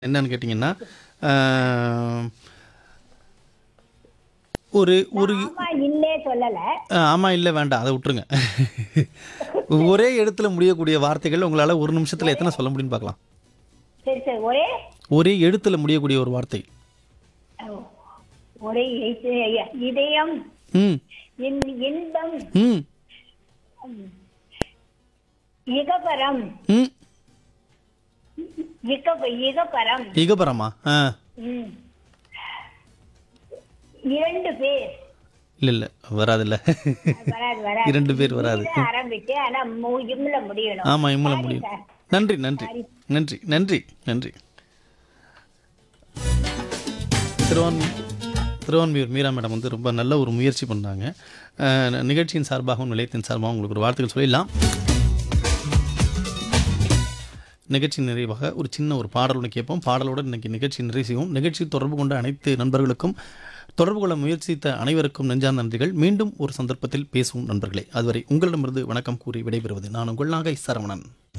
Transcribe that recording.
என்னன்னு கேட்டிங்கன்னா ஆஹ், ஒரு ஒரு ஆமா இல்லே சொல்லல ஆமாம் இல்லை வேண்டாம் அதை விட்டுருங்க ஒரே எழுத்துல முடியக்கூடிய வார்த்தைகள் உங்களால் ஒரு நிமிஷத்தில் எத்தனை சொல்ல முடியும்னு பார்க்கலாம் சரி சரி ஒரே ஒரே எழுத்துல முடியக்கூடிய ஒரு வார்த்தை ஓ, ஒரே எழுத்து, இதயம் ம் இன்- இன்பம் ம் இகபரம் ம் இக இகபரம் இகபரமா ஆ ம். இரண்டு பேர் இல்லை இல்லை வராதுல்ல வராது வராது இரண்டு பேர் வராது இதுல ஆரம்பிச்சு ஆனா மு- இம்ல முடியணும் ஆமாம் இம்மல முடியும் நன்றி நன்றி நன்றி நன்றி நன்றி திருவான்மி திருவான்மியூர் மீரா மேடம் வந்து ரொம்ப நல்ல ஒரு முயற்சி பண்ணாங்க அஹ், நிகழ்ச்சியின் சார்பாகவும் நிலையத்தின் சார்பாகவும் உங்களுக்கு ஒரு வார்த்தைகள் சொல்லிடலாம் நிகழ்ச்சி நிறைவாக ஒரு சின்ன ஒரு பாடல் ஒன்று கேட்போம் பாடலோடு இன்னைக்கு நிகழ்ச்சி நிறைவு செய்வோம் நிகழ்ச்சி தொடர்பு கொண்ட அனைத்து நண்பர்களுக்கும் தொடர்பு கொள்ள முயற்சித்த அனைவருக்கும் நெஞ்சார்ந்த நன்றிகள் மீண்டும் ஒரு சந்தர்ப்பத்தில் பேசுவோம் நண்பர்களே அதுவரை உங்களிடமிருந்து வணக்கம் கூறி விடைபெறுவது நான் உங்கள் நாகை சரவணன்